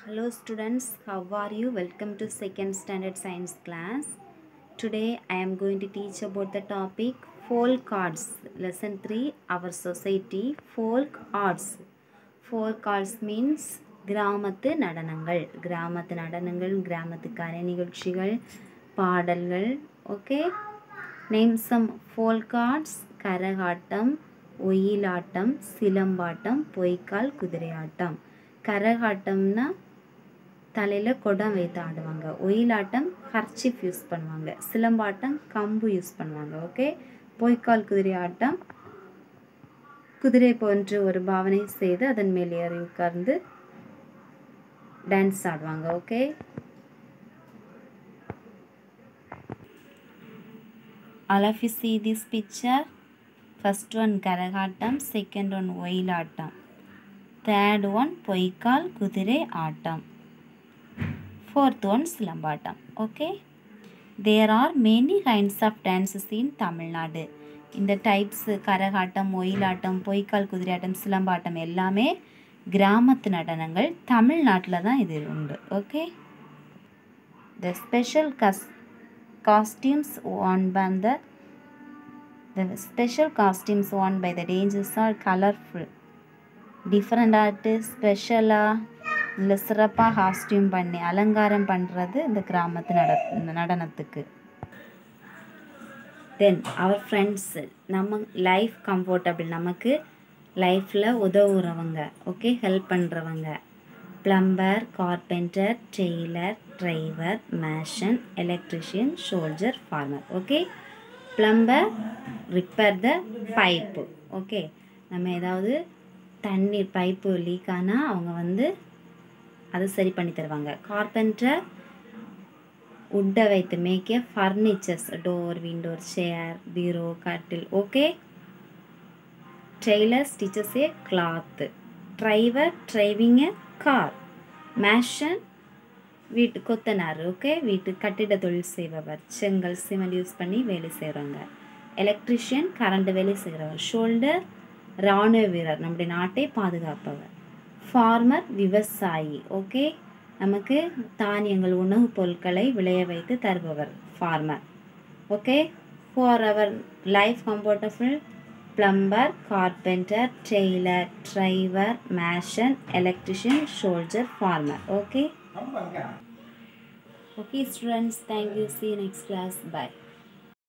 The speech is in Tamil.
Hello students, how are you? Welcome to second standard science class. Today I am going to teach about the topic folk arts. Lesson 3 Our Society Folk Arts. Folk arts means கிராமத்து நடனங்கள் கிராமத்து நடனங்கள் கிராமத்து கலை நிகழ்ச்சிகள் பாடல்கள் okay name some folk arts Karagattam Oyilattam Silambattam Poikkal Kuthiraiyattam கரகாட்டம்னா தலையில் குடம் வைத்து ஆடுவாங்க ஒயிலாட்டம் ஹர்ச்சிஃப் யூஸ் பண்ணுவாங்க சிலம்பாட்டம் கம்பு யூஸ் பண்ணுவாங்க ஓகே பொய்க்கால் குதிரை ஆட்டம் குதிரை போன்று ஒரு பாவனை செய்து அதன் மேல் ஏறி உட்கார்ந்து டான்ஸ் ஆடுவாங்க okay all of you see this picture first one Karagattam second one Oyilattam third one Poikkal Kuthirai Attam fourth one Silambattam okay there are many kinds of dances in Tamil Nadu இந்த டைப்ஸ் கரகாட்டம் ஒயிலாட்டம் பொய்க்கால் குதிரையாட்டம் சிலம்பாட்டம் எல்லாமே கிராமத்து நடனங்கள் தமிழ்நாட்டில் தான் இது உண்டு ஓகே த ஸ்பெஷல் கஸ் costumes worn by the the special costumes worn by the dancers are colorful different art ஸ்பெஷலாக இல்லை சிறப்பாக காஸ்டியூம் பண்ணி அலங்காரம் பண்ணுறது இந்த கிராமத்து நட நடனத்துக்கு தென் அவர் ஃப்ரெண்ட்ஸு நம்ம லைஃப் கம்ஃபர்டபுள் நமக்கு லைஃப்பில் உதவுறவங்க ஓகே ஹெல்ப் பண்ணுறவங்க plumber carpenter tailor driver mason electrician soldier farmer okay plumber repair the pipe okay நம்ம ஏதாவது தண்ணீர் பைப்பு லீக் ஆனால் அவங்க வந்து அதை சரி பண்ணி தருவாங்க கார்பெண்டர் உட்டை வைத்து மேக்கிய ஃபர்னிச்சர்ஸ் டோர் விண்டோர் சேர் பீரோ கட்டில் okay tailor stitches a cloth driver driving a car mason வீட்டு கொத்தனார் ஓகே வீட்டு கட்டிட தொழில் செய்பவர் செங்கல் சிமெண்ட் யூஸ் பண்ணி வேலை செய்கிறவங்க எலக்ட்ரிஷியன் கரண்ட் வேலை செய்கிறவர் ஷோல்டர் இராணுவ வீரர் நம்முடைய நாட்டை பாதுகாப்பவர் ஃபார்மர் விவசாயி ஓகே நமக்கு தானியங்கள் உணவுப் பொருட்களை விளைய வைத்து தருபவர் farmer okay for our life comfortable plumber carpenter tailor driver mason electrician soldier farmer okay okay students thank you see next class by